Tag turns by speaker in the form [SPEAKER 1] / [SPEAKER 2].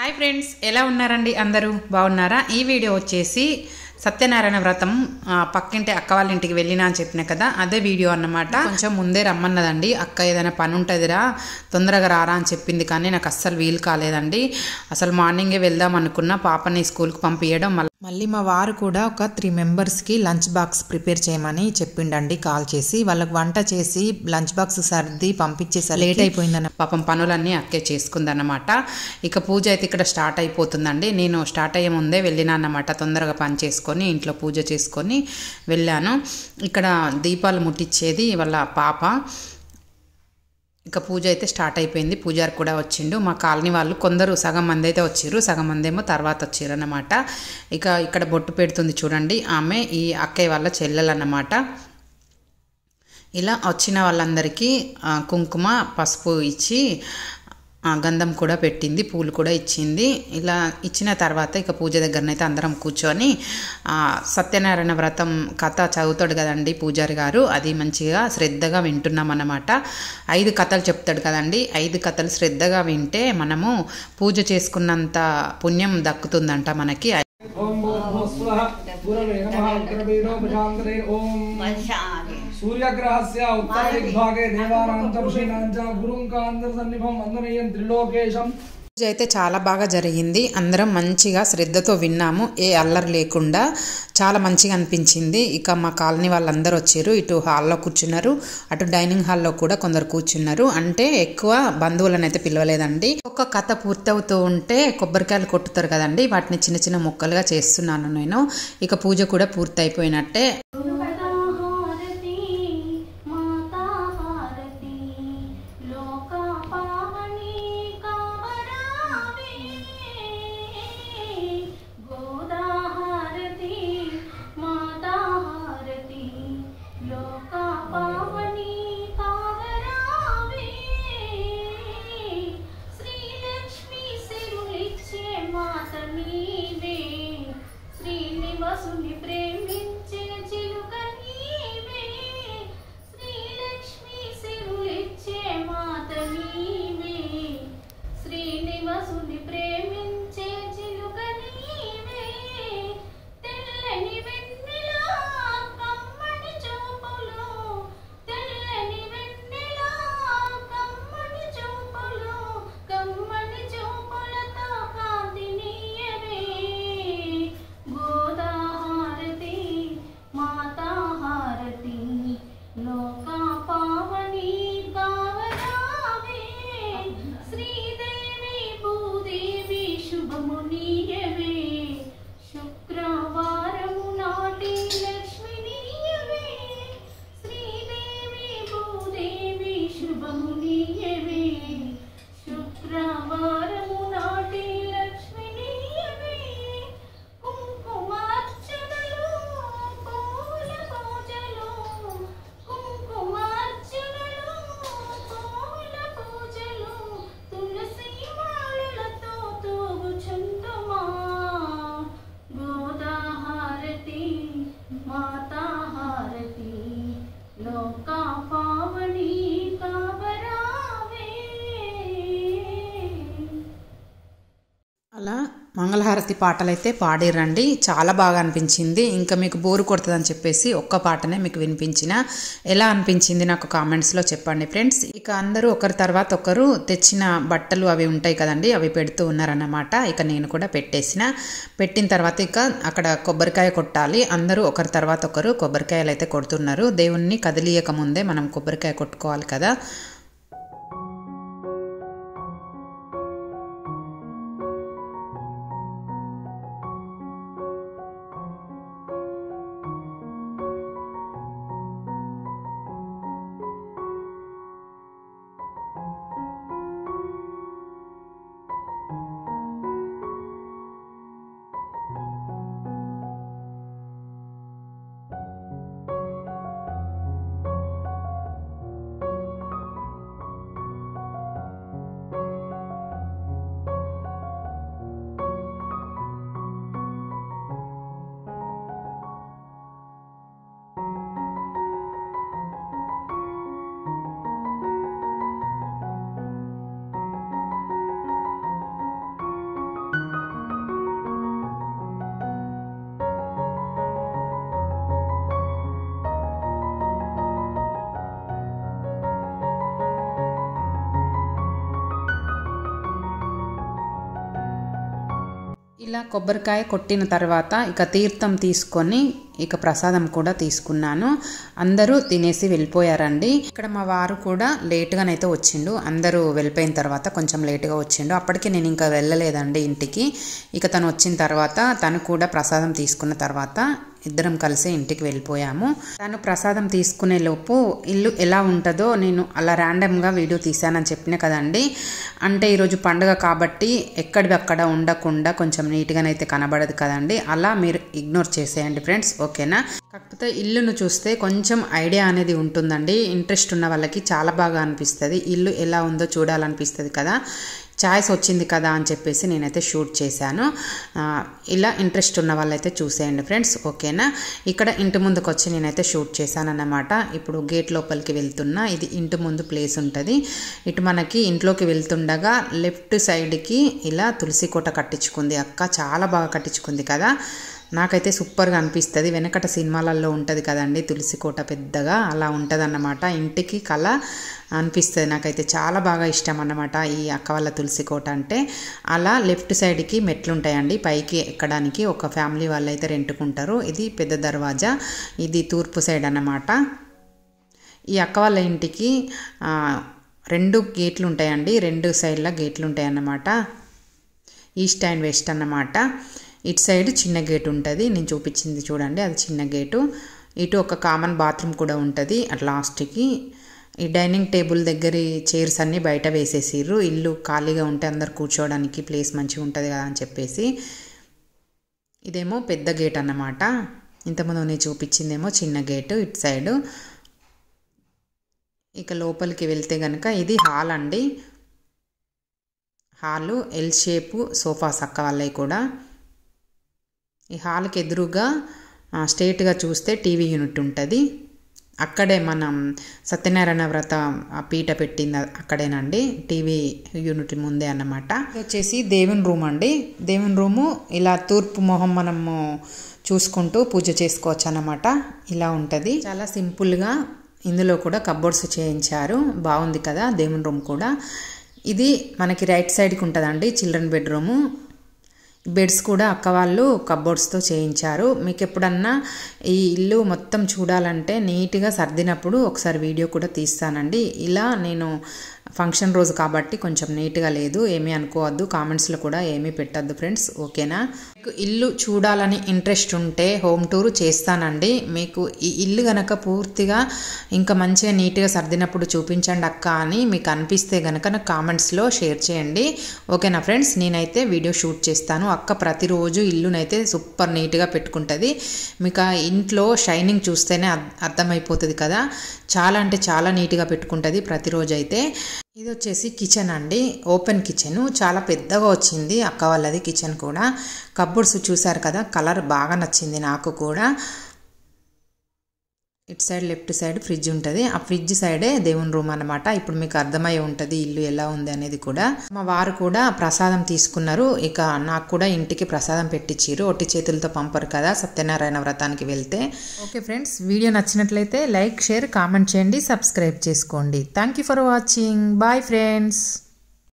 [SPEAKER 1] hi friends ఎలా ఉన్నారండి అందరూ బాగున్నారా ఈ వీడియో వచ్చేసి సత్యనారాయణ వ్రతం ఆ, పక్కింటి అక్క వాళ్ళ ఇంటికి వెళ్ళినా అని చెప్పిన కదా అదే వీడియో అన్నమాట కొంచెం ముందే రమ్మన్నదండి అక్క ఏదైనా పని ఉంటుందిరా తొందరగా రారా అని చెప్పింది కానీ నాకు అస్సలు వీలు కాలేదండి అసలు మార్నింగే వెళ్దాం అనుకున్నా పాపని స్కూల్కి పంపించడం మళ్ళీ
[SPEAKER 2] మళ్ళీ మా వారు కూడా ఒక త్రీ మెంబర్స్కి లంచ్ బాక్స్ ప్రిపేర్ చేయమని చెప్పిండండి కాల్ చేసి వాళ్ళకి వంట చేసి లంచ్ బాక్స్ సర్ది పంపించేసరి లేట్ అయిపోయిందన్న
[SPEAKER 1] పాపం పనులన్నీ అక్కే చేసుకుందన్నమాట ఇక పూజ అయితే ఇక్కడ స్టార్ట్ అయిపోతుందండి నేను స్టార్ట్ అయ్యే ముందే వెళ్ళినా అన్నమాట తొందరగా పని చేసుకొని ఇంట్లో పూజ చేసుకొని వెళ్ళాను ఇక్కడ దీపాలు ముట్టించేది వాళ్ళ పాప ఇక పూజ అయితే స్టార్ట్ అయిపోయింది పూజారి కూడా వచ్చిండు మా కాలనీ వాళ్ళు కొందరు సగం మంది అయితే వచ్చిర్రు సగం మంది ఏమో తర్వాత వచ్చిర్రు అన్నమాట ఇక ఇక్కడ బొట్టు పెడుతుంది చూడండి ఆమె ఈ అక్కయ్య వాళ్ళ చెల్లెలన్నమాట ఇలా వచ్చిన వాళ్ళందరికీ ఆ, కుంకుమ పసుపు ఇచ్చి ఆ, గంధం కూడా పెట్టింది పూలు కూడా ఇచ్చింది ఇలా ఇచ్చిన తర్వాత ఇక పూజ దగ్గరనైతే అందరం కూర్చొని ఆ, సత్యనారాయణ వ్రతం కథ చదువుతాడు కదండి పూజారి గారు అది మంచిగా శ్రద్ధగా వింటున్నాం అన్నమాట ఐదు కథలు చెప్తాడు కదండి ఐదు కథలు శ్రద్ధగా వింటే మనము పూజ చేసుకున్నంత పుణ్యం దక్కుతుందంట మనకి
[SPEAKER 3] ఓం భూర్భువస్వః గురవే నమః ఉగ్రవీణోపశాంతరే ఓం
[SPEAKER 4] वशाले
[SPEAKER 3] సూర్యగ్రహస్య ఉత్తరదిగ్భాగే దేవానాం చ ఋషీణాం చ గురుం కాంతర్సన్నిభం వందనీయం త్రిలోకేశం
[SPEAKER 1] పూజ అయితే చాలా బాగా జరిగింది అందరం మంచిగా శ్రద్ధతో విన్నాము ఏ అల్లరి లేకుండా చాలా మంచిగా అనిపించింది ఇక మా కాలనీ వాళ్ళందరూ వచ్చారు ఇటు హాల్లో కూర్చున్నారు అటు డైనింగ్ హాల్లో కూడా కొందరు కూర్చున్నారు అంటే ఎక్కువ బంధువులను అయితే పిలవలేదండి ఒక కథ పూర్తవుతూ ఉంటే కొబ్బరికాయలు కొట్టుతారు కదండి వాటిని చిన్న చిన్న ముక్కలుగా చేస్తున్నాను నేను ఇక పూజ కూడా పూర్తయిపోయినట్టే
[SPEAKER 5] హారతి మాతా హారతి లోకా పావని కామరావే గోదా హారతి మాతా హారతి లోకా పావని కామరావే శ్రీలక్ష్మి సిరులిచ్చే మాత నీవే శ్రీనివాసుని ప్రేమించిన చిలుక నీవే శ్రీలక్ష్మి సిరులిచ్చే మాత నీవే శ్రీనివాసుని ప్రేమించే చిలుక నీవే తెల్లని వెన్నెలా కమ్మని చూపులు తెల్లని వెన్నెలా కమ్మని చూపులు కమ్మని చూపులతో కాంతి నీయవే గోదాహారతి మాతాహారతి లోకా పావని కావరావే శ్రీదేవి భూదేవి శుభము నీయవే శుక్రవారము నాటి లక్ష్మి నీయవే శ్రీదేవి భూదేవి శుభము నీయవే శుక్రవారము నాటి లక్ష్మి నీయవే కుంకుమార్చనలు పూల పూజలు కుంకుమార్చనలు పూల పూజలు తులసి మాలలతో తూగుచుందుమా గోదాహారతి మాతాహారతి లోకా పావని కావరావే
[SPEAKER 1] అలా మంగళహారతి పాటలైతే పాడిరండి చాలా బాగా అనిపించింది ఇంకా మీకు బోరు కొడుతుందని చెప్పేసి ఒక్క పాటనే మీకు వినిపించిన ఎలా అనిపించింది నాకు కామెంట్స్లో చెప్పండి ఫ్రెండ్స్ ఇక అందరూ ఒకరి తర్వాత ఒకరు తెచ్చిన బట్టలు అవి ఉంటాయి కదండి అవి పెడుతూ ఉన్నారన్నమాట ఇక నేను కూడా పెట్టేసిన పెట్టిన తర్వాత ఇక అక్కడ కొబ్బరికాయ కొట్టాలి అందరూ ఒకరి తర్వాత ఒకరు కొబ్బరికాయలు అయితే కొడుతున్నారు దేవుణ్ణి కదిలియక ముందే మనం కొబ్బరికాయ కొట్టుకోవాలి కదా ఇలా కొబ్బరికాయ కొట్టిన తర్వాత ఇక తీర్థం తీసుకొని ఇక ప్రసాదం కూడా తీసుకున్నాను అందరూ తినేసి వెళ్ళిపోయారండి ఇక్కడ మా వారు కూడా లేటుగానైతే వచ్చిండు అందరూ వెళ్ళిపోయిన తర్వాత కొంచెం లేటుగా వచ్చిండు అప్పటికి నేను ఇంకా వెళ్ళలేదండి ఇంటికి ఇక తను వచ్చిన తర్వాత తను కూడా ప్రసాదం తీసుకున్న తర్వాత ఇద్దరం కలిసి ఇంటికి వెళ్ళిపోయాము తను ప్రసాదం తీసుకునే లోపు ఇల్లు ఎలా ఉంటుందో నేను అలా ర్యాండమ్గా వీడియో తీశానని చెప్పిన కదండి అంటే ఈరోజు పండుగ కాబట్టి ఎక్కడివి అక్కడ ఉండకుండా కొంచెం నీట్గానైతే కనబడదు కదండి అలా మీరు ఇగ్నోర్ చేసేయండి ఫ్రెండ్స్ ఓకేనా కాకపోతే ఇల్లును చూస్తే కొంచెం ఐడియా అనేది ఉంటుందండి ఇంట్రెస్ట్ ఉన్న వాళ్ళకి చాలా బాగా అనిపిస్తుంది ఇల్లు ఎలా ఉందో చూడాలనిపిస్తుంది కదా ఛాయిస్ వచ్చింది కదా అని చెప్పేసి నేనైతే షూట్ చేశాను ఆ, ఇలా ఇంట్రెస్ట్ ఉన్న వాళ్ళైతే చూసేయండి ఫ్రెండ్స్ ఓకేనా ఇక్కడ ఇంటి ముందుకు వచ్చి నేనైతే షూట్ చేశాను అన్నమాట ఇప్పుడు గేట్ లోపలికి వెళ్తున్నా ఇది ఇంటి ముందు ప్లేస్ ఉంటుంది ఇటు మనకి ఇంట్లోకి వెళ్తుండగా లెఫ్ట్ సైడ్కి ఇలా తులసి కోట కట్టించుకుంది అక్క చాలా బాగా కట్టించుకుంది కదా నాకైతే సూపర్గా అనిపిస్తుంది వెనకట సినిమాలలో ఉంటుంది కదండి తులసి కోట పెద్దగా అలా ఉంటుంది అన్నమాట ఇంటికి కళ అనిపిస్తుంది నాకైతే చాలా బాగా ఇష్టం అన్నమాట ఈ అక్క వాళ్ళ తులసి కోట అంటే అలా లెఫ్ట్ సైడ్కి మెట్లు ఉంటాయండి పైకి ఎక్కడానికి ఒక ఫ్యామిలీ వాళ్ళు అయితే రెంటుకుంటారు ఇది పెద్ద దర్వాజా ఇది తూర్పు సైడ్ అన్నమాట ఈ అక్క వాళ్ళ ఇంటికి ఆ, రెండు గేట్లు ఉంటాయండి రెండు సైడ్ల గేట్లు ఉంటాయి అన్నమాట ఈస్ట్ అండ్ వెస్ట్ అన్నమాట ఇటు సైడ్ చిన్న గేట్ ఉంటుంది నేను చూపించింది చూడండి అది చిన్న గేటు ఇటు ఒక కామన్ బాత్రూమ్ కూడా ఉంటుంది అట్ లాస్ట్కి ఈ డైనింగ్ టేబుల్ దగ్గర చైర్స్ అన్నీ బయట వేసేసిర్రు ఇల్లు ఖాళీగా ఉంటే అందరు కూర్చోవడానికి ప్లేస్ మంచిగా ఉంటుంది కదా అని చెప్పేసి ఇదేమో పెద్ద గేట్ అన్నమాట ఇంతకుముందు నేను చూపించిందేమో చిన్న గేటు ఇటు సైడు ఇక లోపలికి వెళ్తే కనుక ఇది హాల్ అండి హాలు ఎల్ షేపు సోఫాస్ అక్క వాళ్ళవి కూడా ఈ హాల్కి ఎదురుగా ఆ, స్ట్రేట్గా చూస్తే టీవీ యూనిట్ ఉంటుంది అక్కడే మనం సత్యనారాయణ వ్రత ఆ పీట పెట్టింది అక్కడేనండి టీవీ యూనిట్ ముందే అన్నమాట ఇది వచ్చేసి దేవుని రూమ్ అండి దేవుని రూము ఇలా తూర్పు మొహం మనము చూసుకుంటూ పూజ చేసుకోవచ్చు అన్నమాట ఇలా ఉంటుంది చాలా సింపుల్గా ఇందులో కూడా కబోర్డ్స్ చేయించారు బాగుంది కదా దేవుని రూమ్ కూడా ఇది మనకి రైట్ సైడ్కి ఉంటుందండి చిల్డ్రన్ బెడ్రూము బెడ్స్ కూడా అక్క వాళ్ళు కబోర్డ్స్తో చేయించారు మీకు ఎప్పుడన్నా ఈ ఇల్లు మొత్తం చూడాలంటే నీట్గా సర్దినప్పుడు ఒకసారి వీడియో కూడా తీస్తానండి ఇలా నేను ఫంక్షన్ రోజు కాబట్టి కొంచెం నీట్గా లేదు ఏమీ అనుకోవద్దు కామెంట్స్లో కూడా ఏమీ పెట్టద్దు ఫ్రెండ్స్ ఓకేనా మీకు ఇల్లు చూడాలని ఇంట్రెస్ట్ ఉంటే హోమ్ టూర్ చేస్తానండి మీకు ఈ ఇల్లు గనక పూర్తిగా ఇంకా మంచిగా నీట్గా సర్దినప్పుడు చూపించండి అక్క అని మీకు అనిపిస్తే గనక నాకు కామెంట్స్లో షేర్ చేయండి ఓకేనా ఫ్రెండ్స్ నేనైతే వీడియో షూట్ చేస్తాను అక్క ప్రతిరోజు ఇల్లునైతే సూపర్ నీట్గా పెట్టుకుంటుంది మీకు ఆ ఇంట్లో షైనింగ్ చూస్తేనే అర్థ- అర్థమైపోతుంది కదా చాలా అంటే చాలా నీట్గా పెట్టుకుంటుంది ప్రతిరోజు అయితే ఇది వచ్చేసి కిచెన్ అండి ఓపెన్ కిచెన్ చాలా పెద్దగా వచ్చింది అక్క వాళ్ళది కిచెన్ కూడా కబ్బోర్డ్స్ చూసారు కదా కలర్ బాగా నచ్చింది నాకు కూడా ఇటు సైడ్ లెఫ్ట్ సైడ్ ఫ్రిడ్జ్ ఉంటుంది ఆ ఫ్రిడ్జ్ సైడే దేవుని రూమ్ అనమాట ఇప్పుడు మీకు అర్థమై ఉంటుంది ఇల్లు ఎలా ఉంది అనేది కూడా మా వారు కూడా ప్రసాదం తీసుకున్నారు ఇక నాకు కూడా ఇంటికి ప్రసాదం పెట్టించారు ఒట్టి చేతులతో పంపరు కదా సత్యనారాయణ వ్రతానికి వెళ్తే ఓకే ఫ్రెండ్స్ వీడియో నచ్చినట్లయితే లైక్ షేర్ కామెంట్ చేయండి సబ్స్క్రైబ్ చేసుకోండి thank you for watching bye friends